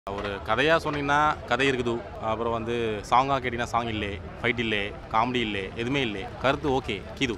ஒரு கதையாக சொன்னீங்கன்னா கதை இருக்குது அப்புறம் வந்து சாங்காக கேட்டிங்கன்னா சாங் இல்லை ஃபைட் இல்லை காமெடி இல்லை எதுவுமே இல்லை கருத்து ஓகே கீது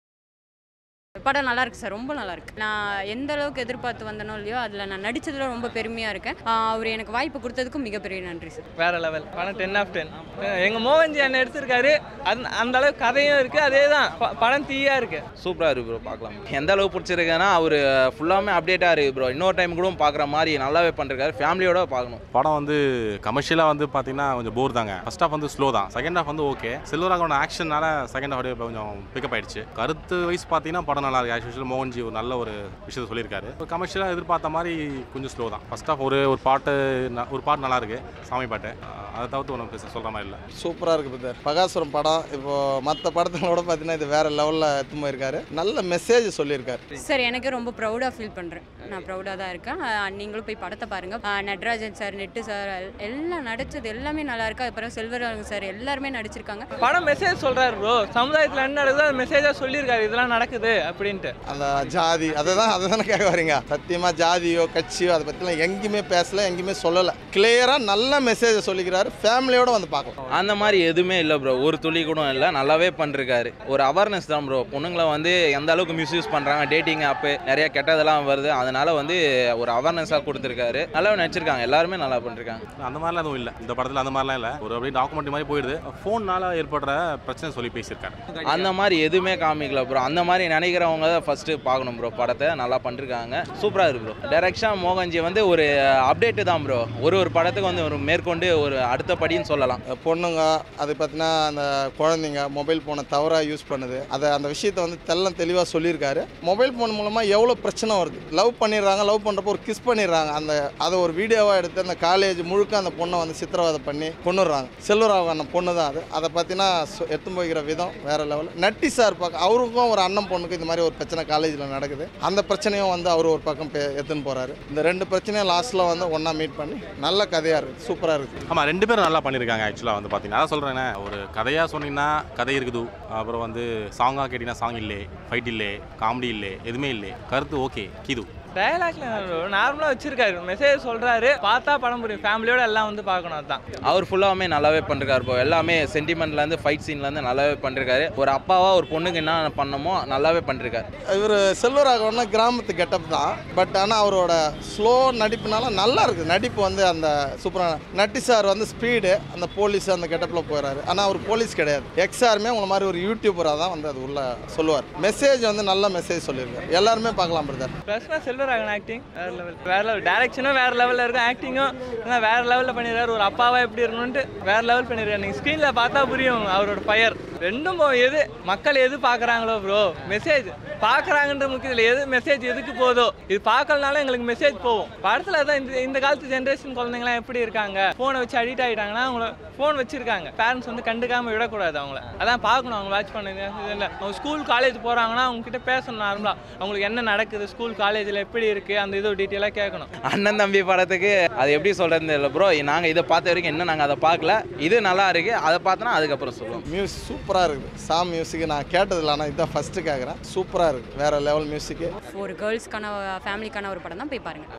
படம் நல்லா இருக்கு சார் ரொம்ப நல்லா இருக்கு நான் எந்த அளவுக்கு எதிர்பார்த்து வந்தனோ இல்லையோ அதில் நான் நடிச்சதுல ரொம்ப பெருமையாக இருக்கேன் ஆஹ் அவர் எனக்கு வாய்ப்பு கொடுத்ததுக்கும் மிகப்பெரிய நன்றி சார் வேற லெவல் படம் டென் ஆஃப் டென் எங்க மோகன்ஜி அண்ணன் எடுத்திருக்காரு அந்த அந்த அளவுக்கு கதையும் இருக்கு அதே தான் ப- படம் தீயா இருக்கு சூப்பராக இருக்குது ப்ரோ பார்க்கலாம் எந்த அளவுக்கு பிடிச்சிருக்குன்னா அவர் ஃபுல்லாமே அப்டேட்டாக இருக்குது ப்ரோ இன்னொரு டைம் கூட பார்க்குற மாதிரி நல்லாவே பண்ணிருக்காரு ஃபேமிலியோட பார்க்கணும் படம் வந்து கமர்ஷியலாக வந்து பார்த்தீங்கன்னா கொஞ்சம் போர் தாங்க ஃபர்ஸ்ட் ஹாஃப் வந்து ஸ்லோ தான் செகண்ட் ஹாஃப் வந்து ஓகே சில்வராகோட ஆக்ஷனால செகண்ட் ஹாஃப் கொஞ்சம் பிக்கப் ஆயிடுச்சு கருத்து வைஸ் பார்த்தீங்கன்னா படம் நல்லா இருக்கு ஆக்சுவல் மோகன்ஜி ஒரு நல்ல ஒரு விஷயத்தை சொல்லியிருக்காரு ஒரு கமர்ஷியலாக எதிர்பார்த்த மாதிரி கொஞ்சம் ஸ்லோ தான் ஃபர்ஸ்ட் ஹாஃப் ஒரு ஒரு பாட்டு ந- ஒரு பாட்டு நல்லா இருக்கு சாமி பாட்டு அஹ் அதை தவிர்த்து ஒன்றும் சொல்கிற மாதிரி இல்லை சூப்பராக இருக்குது பிரதர் பகாசுரம் படம் இப்போ மற்ற படத்துங்களோட பார்த்தீங்கன்னா இது வேற லெவலில் எடுத்து போயிருக்காரு நல்ல மெசேஜ் சொல்லியிருக்காரு சார் எனக்கு ரொம்ப ப்ரௌடாக ஃபீல் பண்ணுறேன் நான் ப்ரௌடாக தான் இருக்கேன் ஆஹ் நீங்களும் போய் படத்தை பாருங்கள் நட்ராஜன் சார் நெட்டு சார் எல்லாம் நடிச்சது எல்லாமே நல்லா இருக்கு அப்புறம் செல்வராஜன் சார் எல்லாருமே நடிச்சிருக்காங்க படம் மெசேஜ் சொல்றாரு ப்ரோ சமுதாயத்தில் என்ன நடக்குதோ அது மெசேஜாக சொல்லியிருக்காரு இதெல்லாம் நடக்குது அப்படின்ட்டு அந்த ஜாதி அதை தான் அதை தானே கேட்க வரீங்க சத்தியமாக ஜாதியோ கட்சியோ அதை பற்றிலாம் எங்கேயுமே பேசல எங்கேயுமே சொல்லலை கிளியராக நல்ல மெசேஜை சொல்லிக்கிறாரு ஃபேமிலியோட வந்து பார்க்கலாம் அந்த மாதிரி எதுவுமே இல்லை ப்ரோ ஒரு துளி கூட இல்லை நல்லாவே பண்ணிருக்காரு ஒரு அவேர்னஸ் தான் ப்ரோ பொண்ணுங்களை வந்து எந்த அளவுக்கு மிஸ்யூஸ் பண்ணுறாங்க டேட்டிங் ஆப்பு நிறைய கெட்டதெல்லாம் வருது அதனால வந்து ஒரு அவேர்னஸாக கொடுத்துருக்காரு நல்லா நடிச்சிருக்காங்க எல்லாருமே நல்லா பண்ணிருக்காங்க அந்த மாதிரிலாம் எதுவும் இல்லை இந்த படத்தில் அந்த மாதிரிலாம் இல்லை ஒரு அப்படியே டாக்குமெண்ட்ரி மாதிரி போயிடுது ஃபோன்னால ஏற்படுற பிரச்சனை சொல்லி பேசியிருக்காரு அந்த மாதிரி எதுவுமே காமிக்கல ப்ரோ அந்த மாதிரி நினைக்கிறவங்க தான் ஃபஸ்ட்டு பார்க்கணும் ப்ரோ படத்தை நல்லா பண்ணிருக்காங்க சூப்பராக இருக்கு ப்ரோ டைரக்ஷன் மோகன்ஜி வந்து ஒரு அப்டேட்டு தான் ப்ரோ ஒரு ஒரு படத்துக்கு வந்து ஒரு மேற்கொண்டு ஒரு அடுத்த படின்னு சொல்லலாம் பொண்ணுங்க அது பார்த்தீங்கன்னா அந்த குழந்தைங்க மொபைல் ஃபோனை தவறாக யூஸ் பண்ணுது அதை அந்த விஷயத்தை வந்து தெல்லம் தெளிவாக சொல்லியிருக்காரு மொபைல் ஃபோன் மூலமாக எவ்வளோ பிரச்சனை வருது லவ் பண்ணிடுறாங்க லவ் பண்ணுறப்போ ஒரு கிஸ் பண்ணிடுறாங்க அந்த அதை ஒரு வீடியோவாக எடுத்து அந்த காலேஜ் முழுக்க அந்த பொண்ணை வந்து சித்திரவதை பண்ணி கொண்டுடுறாங்க செல்வராக அந்த பொண்ணு தான் அது அதை பார்த்தீங்கன்னா சொ- எடுத்து போய்க்கிற விதம் வேற லெவலில் நட்டி சார் பார்க்க அவருக்கும் ஒரு அண்ணன் பொண்ணுக்கு இந்த மாதிரி ஒரு பிரச்சனை காலேஜில் நடக்குது அந்த பிரச்சனையும் வந்து அவர் ஒரு பக்கம் பே- எடுத்துன்னு போகிறாரு இந்த ரெண்டு பிரச்சனையும் லாஸ்ட்டில் வந்து ஒன்றா மீட் பண்ணி நல்ல கதையாக இருக்குது சூப்பராக இருக்குது ஆமாம் ரெண்டு பேரும் நல்லா பண்ணியிருக்காங்க ஆக்சுவலாக வந்து பார்த்தீங்கன்னா அதான் சொல்கிறேனே ஒரு கதையாக சொன்னீங்கன்னா கதை இருக்குது அப்புறம் வந்து சாங்காக கேட்டிங்கன்னா சாங் இல்லை ஃபைட் இல்லை காமெடி இல்லை எதுவுமே இல்லை கருத்து ஓகே கீது டயலாக்ல நார்மலாக வச்சிருக்காரு மெசேஜ் சொல்றாரு பார்த்தா படம் புரியும் ஃபேமிலியோட எல்லாம் வந்து பார்க்கணும் அதான் அவர் ஃபுல்லாகவே நல்லாவே பண்ணிருக்காரு ப்ரோ எல்லாமே சென்டிமெண்ட்லேருந்து ஃபைட் சீன்லேருந்து நல்லாவே பண்ணிருக்காரு ஒரு அப்பாவா ஒரு பொண்ணுக்கு என்ன பண்ணமோ நல்லாவே பண்ணிருக்காரு இவர் செல்வராகவன்னா கிராமத்து கெட்டப் தான் பட் ஆனால் அவரோட ஸ்லோ நடிப்புனால நல்லா இருக்குது நடிப்பு வந்து அந்த சூப்பரான நட்டி சார் வந்து ஸ்பீடு அந்த போலீஸ் அந்த கெட்டப்பில் போயிடறாரு ஆனால் அவர் போலீஸ் கிடையாது எக்ஸாருமே உங்களை மாதிரி ஒரு யூடியூபராக தான் வந்து அது உள்ள சொல்லுவார் மெசேஜ் வந்து நல்ல மெசேஜ் சொல்லியிருக்காரு எல்லாருமே பார்க்கலாம் பிரதர் ப்ளஸ்னா செல்வராகன் ஆக்டிங் வேற லெவல் வேற லெவல் டேரக்ஷனும் வேற லெவலில் இருக்கும் ஆக்டிங்கும் ஆனால் வேற லெவலில் பண்ணிடுறாரு ஒரு அப்பாவா எப்படி இருக்கணும்ட்டு வேற லெவல் பண்ணிடுறாரு நீங்கள் ஸ்க்ரீனில் பார்த்தா புரியும் அவரோட ஃபயர் ரெண்டும் போ- எது மக்கள் எது பார்க்குறாங்களோ ப்ரோ மெசேஜ் பார்க்குறாங்கன்ற முக்கியத்தில் எது மெசேஜ் எதுக்கு போதோ இது பார்க்கலனாலும் எங்களுக்கு மெசேஜ் போகும் படத்தில் தான் இந்த இந்த காலத்து ஜென்ரேஷன் குழந்தைங்களாம் எப்படி இருக்காங்க ஃபோனை வச்சு அடிக்ட் ஆகிட்டாங்கன்னா அவங்கள ஃபோன் வச்சிருக்காங்க பேரண்ட்ஸ் வந்து கண்டுக்காமல் விடக்கூடாது அவங்கள அதான் பார்க்கணும் அவங்க வாட்ச் பண்ணுங்க இது இல்லை அவங்க ஸ்கூல் காலேஜ் போகிறாங்கன்னா அவங்க கிட்ட பேசணும் நார்மலாக அவங்களுக்கு என்ன நடக்குது ஸ்கூல் காலேஜில் எப்படி இருக்குது அந்த இது டீட்டெயிலாக கேட்கணும் அண்ணன் தம்பி படத்துக்கு அது எப்படி சொல்கிறது இல்லை ப்ரோ நாங்கள் இதை பார்த்த வரைக்கும் இன்னும் நாங்கள் அதை பார்க்கல இது நல்லா இருக்கு அதை பார்த்தோன்னா அதுக்கப்புறம் சொல்லுவோம் மியூசிக் சூப்பராக இருக்குது சாம் மியூசிக் நான் கேட்டதில்ல ஆனால் இதுதான் ஃபஸ்ட்டு கேட்குறேன் சூப்பராக இருக்குது வேறு லெவல் மியூசிக்கு ஒரு கேர்ள்ஸ்க்கான ஃபேமிலிக்கான ஒரு படம் தான் போய் பாருங்கள்